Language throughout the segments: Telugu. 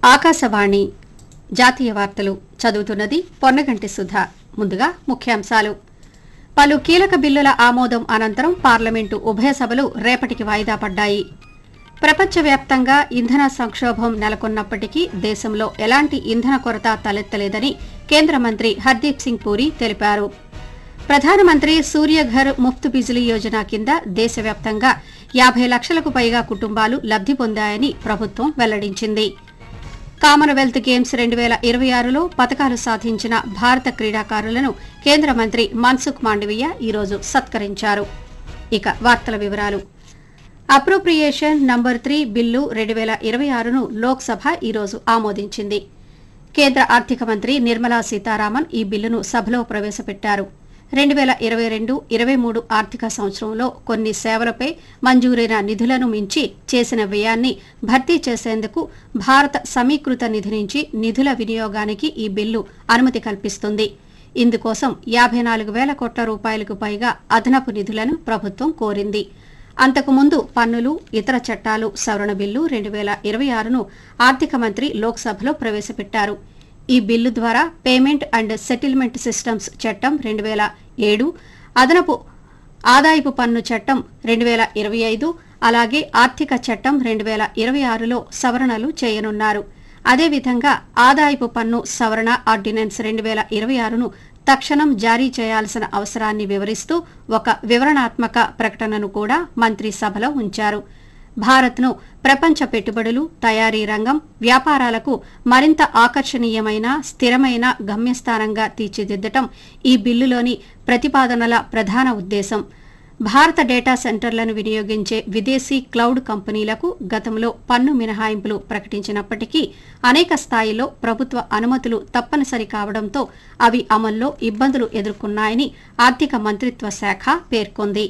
ఆకాశవాణి జాతీయ వార్తలు చదువుతున్నది పొన్నగంటి సుధ ముందుగా ముఖ్యాంశాలు పలు కీలక బిల్లుల ఆమోదం అనంతరం పార్లమెంటు ఉభయ సభలు రేపటికి వాయిదా పడ్డాయి ప్రపంచవ్యాప్తంగా ఇంధన సంక్షోభం నెలకొన్నప్పటికీ దేశంలో ఎలాంటి ఇంధన కొరత తలెత్తలేదని కేంద్ర మంత్రి హర్దీప్ సింగ్ పూరి తెలిపారు ప్రధానమంత్రి సూర్యఘర్ ముఫ్త్ బిజిలీ యోజన కింద దేశవ్యాప్తంగా యాభై లక్షలకు పైగా కుటుంబాలు లబ్ది పొందాయని ప్రభుత్వం వెల్లడించింది కామన్వెల్త్ గేమ్స్ రెండు వేల ఇరవై ఆరులో పతకాలు సాధించిన భారత క్రీడాకారులను కేంద్ర మంత్రి మన్సుఖ్ మాండవీయ ఈరోజు సత్కరించారు ఇక వార్తల వివరాలు అప్రోప్రియేషన్ నంబర్ త్రీ బిల్లు రెండు వేల ఇరవై ఆరును లోక్సభ ఈరోజు ఆమోదించింది కేంద్ర ఆర్థిక మంత్రి నిర్మలా సీతారామన్ ఈ బిల్లును సభలో ప్రవేశపెట్టారు రెండు వేల ఇరవై రెండు ఇరవై మూడు ఆర్థిక సంవత్సరంలో కొన్ని సేవలపై మంజూరైన నిధులను మించి చేసిన వ్యయాన్ని భర్తీ చేసేందుకు భారత సమీకృత నిధి నుంచి నిధుల వినియోగానికి ఈ బిల్లు అనుమతి కల్పిస్తుంది ఇందుకోసం యాభై నాలుగు వేల కోట్ల రూపాయలకు పైగా అదనపు నిధులను ప్రభుత్వం కోరింది అంతకుముందు పన్నులు ఇతర చట్టాలు సవరణ బిల్లు రెండు వేల ఇరవై ఆరును ఆర్థిక మంత్రి లోక్సభలో ప్రవేశపెట్టారు ఈ బిల్లు ద్వారా పేమెంట్ అండ్ సెటిల్మెంట్ సిస్టమ్స్ చట్టం రెండు వేల ఏడు అదనపు ఆదాయపు పన్ను చట్టం రెండు వేల ఇరవై ఐదు అలాగే ఆర్థిక చట్టం రెండు వేల ఇరవై ఆరులో సవరణలు చేయనున్నారు అదేవిధంగా ఆదాయపు పన్ను సవరణ ఆర్డినెన్స్ రెండు వేల ఇరవై ఆరును తక్షణం జారీ చేయాల్సిన అవసరాన్ని వివరిస్తూ ఒక వివరణాత్మక ప్రకటనను కూడా మంత్రి సభలో ఉంచారు భారత్ను ప్రపంచ పెట్టుబడులు తయారీ రంగం వ్యాపారాలకు మరింత ఆకర్షణీయమైన స్థిరమైన గమ్యస్థానంగా తీర్చిదిద్దటం ఈ బిల్లులోని ప్రతిపాదనల ప్రధాన ఉద్దేశం భారత డేటా సెంటర్లను వినియోగించే విదేశీ క్లౌడ్ కంపెనీలకు గతంలో పన్ను మినహాయింపులు ప్రకటించినప్పటికీ అనేక స్థాయిలో ప్రభుత్వ అనుమతులు తప్పనిసరి కావడంతో అవి అమల్లో ఇబ్బందులు ఎదుర్కొన్నాయని ఆర్థిక మంత్రిత్వ శాఖ పేర్కొంది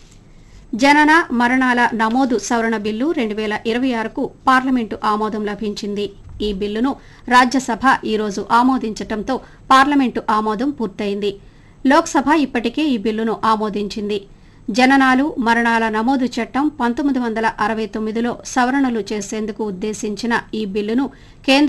జనన మరణాల నమోదు సవరణ బిల్లు రెండు వేల ఇరవై ఆరుకు పార్లమెంటు ఆమోదం లభించింది ఈ బిల్లును రాజ్యసభ ఈరోజు ఆమోదించటంతో పార్లమెంటు ఆమోదం పూర్తయింది లోక్సభ ఇప్పటికే ఈ బిల్లును ఆమోదించింది జననాలు మరణాల నమోదు చట్టం పంతొమ్మిది వందల అరవై తొమ్మిదిలో సవరణలు చేసేందుకు ఉద్దేశించిన ఈ బిల్లును కేంద్ర